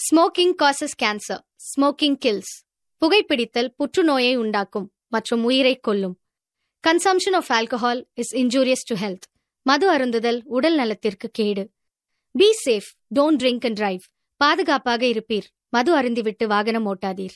smoking causes cancer smoking kills புகைப்பிடித்தல் புற்றுநோயை உண்டாக்கும் மற்றும் உயிரை கொல்லும் consumption of alcohol is injurious to health மது அருந்துதல் உடல் நலத்திற்கு கேடு be safe don't drink and drive பாதுகாப்பாக இருப்பீர் மது அருந்திவிட்டு வாகனம் ஓட்டாதீர்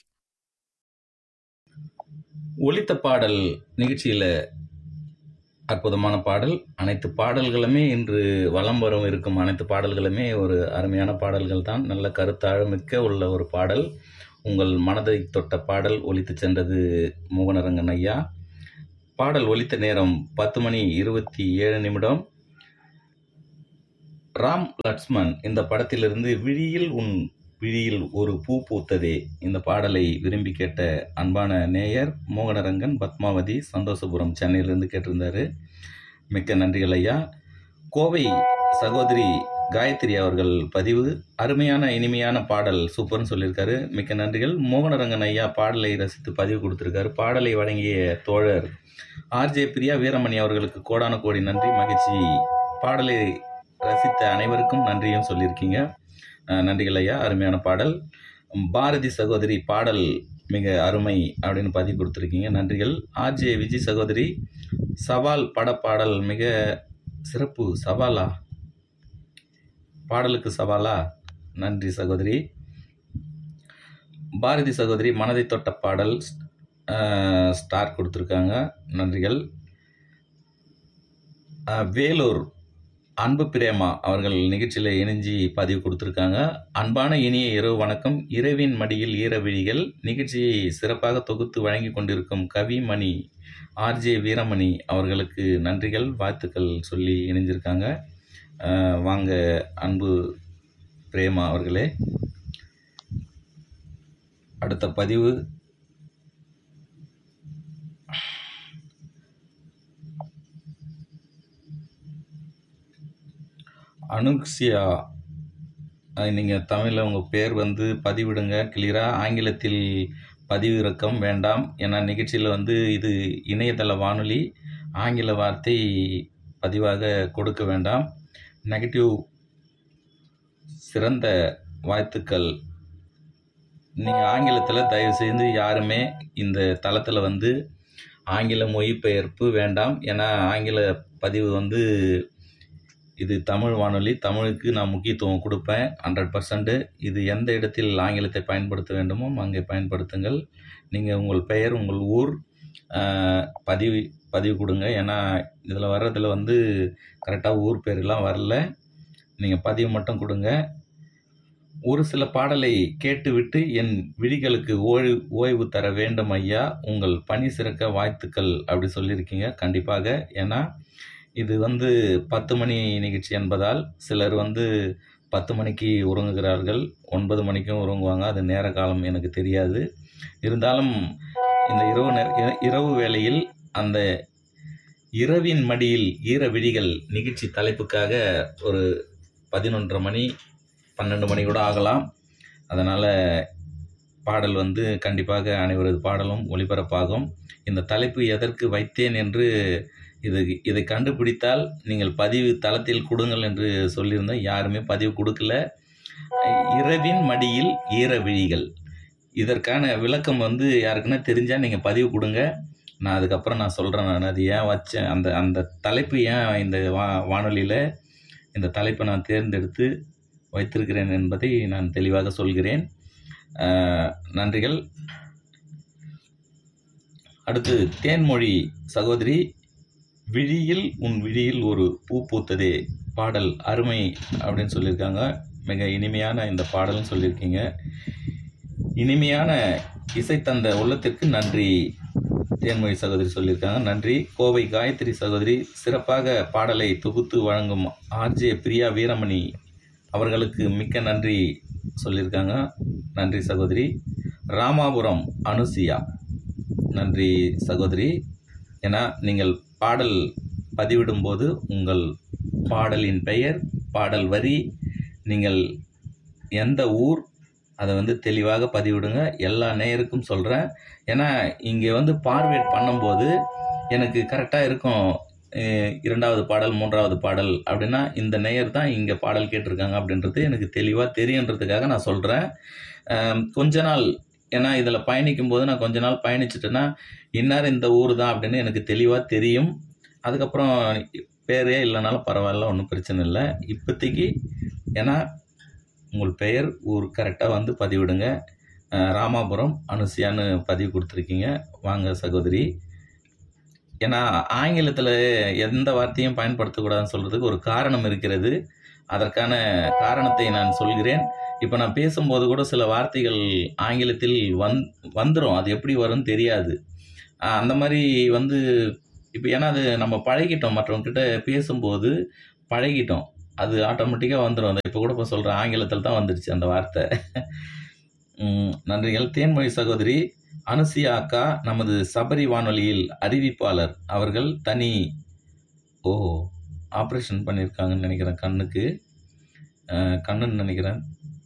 ஒலித்த பாடல் நிகழ்ச்சியில் அற்புதமான பாடல் அனைத்து பாடல்களுமே இன்று வலம் வரும் இருக்கும் அனைத்து பாடல்களுமே ஒரு அருமையான பாடல்கள் தான் நல்ல கருத்தாழமிக்க உள்ள ஒரு பாடல் உங்கள் மனதை தொட்ட பாடல் ஒலித்து சென்றது மோகனரங்கன் ஐயா பாடல் ஒலித்த நேரம் பத்து மணி இருபத்தி ஏழு நிமிடம் ராம் லட்சுமன் இந்த படத்திலிருந்து விழியில் உன் விழியில் ஒரு பூ பூத்ததே இந்த பாடலை விரும்பி கேட்ட அன்பான நேயர் மோகனரங்கன் பத்மாவதி சந்தோஷபுரம் சென்னையிலிருந்து கேட்டிருந்தாரு மிக்க நன்றிகள் ஐயா கோவை சகோதரி காயத்ரி அவர்கள் பதிவு அருமையான இனிமையான பாடல் சூப்பர்னு சொல்லியிருக்காரு மிக்க நன்றிகள் மோகனரங்கன் ஐயா பாடலை ரசித்து பதிவு கொடுத்திருக்காரு பாடலை வழங்கிய தோழர் ஆர்ஜே பிரியா வீரமணி அவர்களுக்கு கோடான கோடி நன்றி மகிழ்ச்சி பாடலை ரசித்த அனைவருக்கும் நன்றியும் சொல்லியிருக்கீங்க அஹ் நன்றிகள் ஐயா அருமையான பாடல் பாரதி சகோதரி பாடல் மிக அருமை அப்படின்னு பதிவு கொடுத்துருக்கீங்க நன்றிகள் ஆர்ஜே விஜய் சகோதரி சவால் படப்பாடல் மிக சிறப்பு சவாலா பாடலுக்கு சவாலா நன்றி சகோதரி பாரதி சகோதரி மனதை தொட்ட பாடல் அஹ், ஸ்டார் கொடுத்துருக்காங்க நன்றிகள் அஹ், வேலூர் அன்பு பிரேமா அவர்கள் நிகழ்ச்சியில் இணைஞ்சி பதிவு கொடுத்துருக்காங்க அன்பான இனிய இரவு வணக்கம் இரவின் மடியில் ஈரவிழிகள் நிகழ்ச்சியை சிறப்பாக தொகுத்து வழங்கி கொண்டிருக்கும் கவிமணி ஆர்ஜே வீரமணி அவர்களுக்கு நன்றிகள் வாழ்த்துக்கள் சொல்லி இணைஞ்சிருக்காங்க அஹ், வாங்க அன்பு பிரேமா அவர்களே அடுத்த பதிவு அனுக்சியா நீங்கள் தமிழில் உங்கள் பேர் வந்து பதிவிடுங்க கிளியராக ஆங்கிலத்தில் பதிவிறக்கம் வேண்டாம் ஏன்னா நிகழ்ச்சியில் வந்து இது இணையதள வானொலி ஆங்கில வார்த்தை பதிவாக கொடுக்க வேண்டாம் நெகட்டிவ் சிறந்த வாழ்த்துக்கள் நீங்கள் ஆங்கிலத்தில் தயவு செய்து யாருமே இந்த தளத்தில் வந்து ஆங்கில மொழிபெயர்ப்பு வேண்டாம் ஏன்னா ஆங்கில பதிவு வந்து இது தமிழ் வானொலி தமிழுக்கு நான் முக்கியத்துவம் கொடுப்பேன் ஹண்ட்ரட் பர்சன்ட் இது எந்த இடத்தில் ஆங்கிலத்தை பயன்படுத்த வேண்டுமோ அங்கே பயன்படுத்துங்கள் நீங்கள் உங்கள் பெயர் உங்கள் ஊர் ஆஹ், பதிவு பதிவு கொடுங்க ஏன்னா இதில் வர்றதில் வந்து கரெக்டாக ஊர் பேரெல்லாம் வரல நீங்கள் பதிவு மட்டும் கொடுங்க ஒரு சில பாடலை கேட்டுவிட்டு என் விழிகளுக்கு ஓய்வு ஓய்வு தர வேண்டும் ஐயா உங்கள் பணி சிறக்க வாழ்த்துக்கள் அப்படி சொல்லியிருக்கீங்க கண்டிப்பாக ஏன்னா இது வந்து பத்து மணி நிகழ்ச்சி என்பதால் சிலர் வந்து பத்து மணிக்கு உறங்குகிறார்கள் ஒன்பது மணிக்கும் உறங்குவாங்க அது நேர காலம் எனக்கு தெரியாது இருந்தாலும் இந்த இரவு நேர இர- இரவு வேளையில் அந்த இரவின் மடியில் ஈர விழிகள் நிகழ்ச்சி தலைப்புக்காக ஒரு பதினொன்றரை மணி பன்னெண்டு மணி கூட ஆகலாம் அதனால் பாடல் வந்து கண்டிப்பாக அனைவரது பாடலும் ஒளிபரப்பாகும் இந்த தலைப்பு எதற்கு வைத்தேன் என்று இது இதை கண்டுபிடித்தால் நீங்கள் பதிவு தளத்தில் கொடுங்கள் என்று சொல்லியிருந்தோம் யாருமே பதிவு கொடுக்கல இரவின் மடியில் ஈர விழிகள் இதற்கான விளக்கம் வந்து யாருக்குன்னா தெரிஞ்சால் நீங்கள் பதிவு கொடுங்க நான் அதுக்கப்புறம் நான் சொல்கிறேன் நான் அது ஏன் வச்சேன் அந்த அந்த தலைப்பு ஏன் இந்த வா வானொலியில் இந்த தலைப்பை நான் தேர்ந்தெடுத்து வைத்திருக்கிறேன் என்பதை நான் தெளிவாக சொல்கிறேன் அஹ், நன்றிகள் அடுத்து தேன்மொழி சகோதரி விழியில் உன் விழியில் ஒரு பூ பூத்ததே பாடல் அருமை அப்படின்னு சொல்லியிருக்காங்க மிக இனிமையான இந்த பாடல்னு சொல்லியிருக்கீங்க இனிமையான இசை தந்த உள்ளத்திற்கு நன்றி தேன்மொழி சகோதரி சொல்லியிருக்காங்க நன்றி கோவை காயத்ரி சகோதரி சிறப்பாக பாடலை தொகுத்து வழங்கும் ஆர்ஜே பிரியா வீரமணி அவர்களுக்கு மிக்க நன்றி சொல்லியிருக்காங்க நன்றி சகோதரி ராமாபுரம் அனுசியா நன்றி சகோதரி ஏன்னா நீங்கள் பாடல் பதிவிடும்போது உங்கள் பாடலின் பெயர் பாடல் வரி நீங்கள் எந்த ஊர் அதை வந்து தெளிவாக பதிவிடுங்க எல்லா நேயருக்கும் சொல்கிறேன் ஏன்னா இங்கே வந்து பார்வேட் பண்ணும்போது எனக்கு கரெக்டாக இருக்கும் அஹ், இரண்டாவது பாடல் மூன்றாவது பாடல் அப்படின்னா இந்த நேயர் தான் இங்கே பாடல் கேட்டிருக்காங்க அப்படின்றது எனக்கு தெளிவாக தெரியுன்றதுக்காக நான் சொல்கிறேன் கொஞ்ச நாள் ஏன்னா இதில் பயணிக்கும் போது நான் கொஞ்ச நாள் பயணிச்சிட்டேன்னா இன்னார் இந்த ஊர் தான் அப்படின்னு எனக்கு தெளிவாக தெரியும் அதுக்கப்புறம் பேரே இல்லைனாலும் பரவாயில்ல ஒன்றும் பிரச்சனை இல்லை இப்போதைக்கு ஏன்னா உங்கள் பெயர் ஊர் கரெக்டாக வந்து பதிவிடுங்க அஹ், ராமாபுரம் அனுசியான்னு பதிவு கொடுத்துருக்கீங்க வாங்க சகோதரி ஏன்னா ஆங்கிலத்தில் எந்த வார்த்தையும் பயன்படுத்தக்கூடாதுன்னு சொல்கிறதுக்கு ஒரு காரணம் இருக்கிறது அதற்கான காரணத்தை நான் சொல்கிறேன் இப்போ நான் பேசும்போது கூட சில வார்த்தைகள் ஆங்கிலத்தில் வந் வந்துடும் அது எப்படி வரும்னு தெரியாது ஆஹ் அந்த மாதிரி வந்து இப்போ ஏன்னா அது நம்ம பழகிட்டோம் மற்றவங்ககிட்ட பேசும்போது பழகிட்டோம் அது ஆட்டோமேட்டிக்காக வந்துடும் அந்த இப்போ கூட இப்போ சொல்கிற ஆங்கிலத்தில் தான் வந்துடுச்சு அந்த வார்த்தை உம், நன்றிகள் தேன்மொழி சகோதரி அனுசியா அக்கா நமது சபரி வானொலியில் அறிவிப்பாளர் அவர்கள் தனி ஓ ஆப்ரேஷன் பண்ணியிருக்காங்கன்னு நினைக்கிறேன் கண்ணுக்கு அஹ், கண்ணுன்னு நினைக்கிறேன்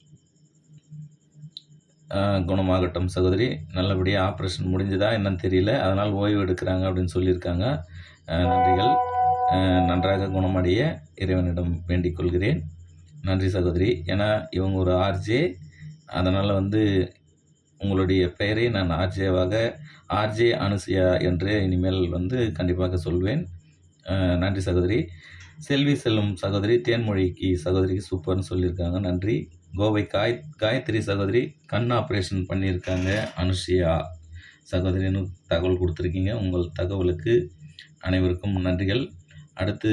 அஹ், குணமாகட்டும் சகோதரி நல்லபடியாக ஆப்ரேஷன் முடிஞ்சதா என்னன்னு தெரியல அதனால் ஓய்வு எடுக்கிறாங்க அப்படின்னு சொல்லியிருக்காங்க அஹ், நன்றிகள் அஹ், நன்றாக குணமடைய இறைவனிடம் வேண்டிக் கொள்கிறேன் நன்றி சகோதரி ஏன்னா இவங்க ஒரு ஆர்ஜே அதனால் வந்து உங்களுடைய பெயரை நான் ஆர்ஜேவாக ஆர்ஜே அனுசியா என்று இனிமேல் வந்து கண்டிப்பாக சொல்வேன் அஹ், நன்றி சகோதரி செல்வி செல்லும் சகோதரி தேன்மொழிக்கு சகோதரிக்கு சூப்பர்னு சொல்லியிருக்காங்க நன்றி கோவை காய் காயத்ரி சகோதரி கண் ஆப்ரேஷன் பண்ணியிருக்காங்க அனுஷியா சகோதரின்னு தகவல் கொடுத்துருக்கீங்க உங்கள் தகவலுக்கு அனைவருக்கும் நன்றிகள் அடுத்து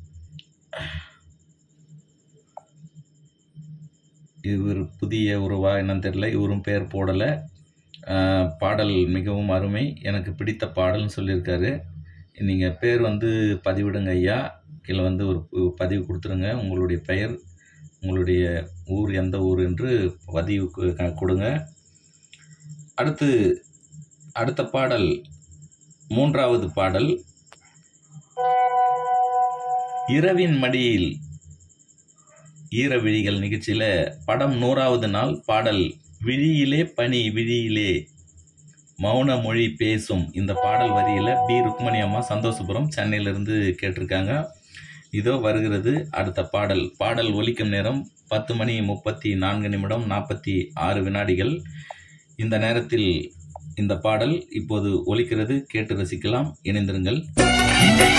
இவர் புதிய உருவா என்னன்னு தெரியல இவரும் பேர் போடலை பாடல் மிகவும் அருமை எனக்கு பிடித்த பாடல்னு சொல்லியிருக்காரு நீங்கள் பேர் வந்து பதிவிடுங்க ஐயா கீழே வந்து ஒரு பு- பதிவு கொடுத்துருங்க உங்களுடைய பெயர் உங்களுடைய ஊர் எந்த ஊர் என்று பதிவு கு- க- கொடுங்க அடுத்து அடுத்த பாடல் மூன்றாவது பாடல் இரவின் மடியில் ஈர விழிகள் நிகழ்ச்சியில் படம் நூறாவது நாள் பாடல் விழியிலே பனி விழியிலே மௌன மொழி பேசும் இந்த பாடல் வரியில் பி ருக்மணி அம்மா சந்தோஷபுரம் சென்னையிலிருந்து கேட்டிருக்காங்க இதோ வருகிறது அடுத்த பாடல் பாடல் ஒலிக்கும் நேரம் பத்து மணி முப்பத்தி நான்கு நிமிடம் நாற்பத்தி ஆறு வினாடிகள் இந்த நேரத்தில் இந்த பாடல் இப்போது ஒலிக்கிறது கேட்டு ரசிக்கலாம் இணைந்திருங்கள்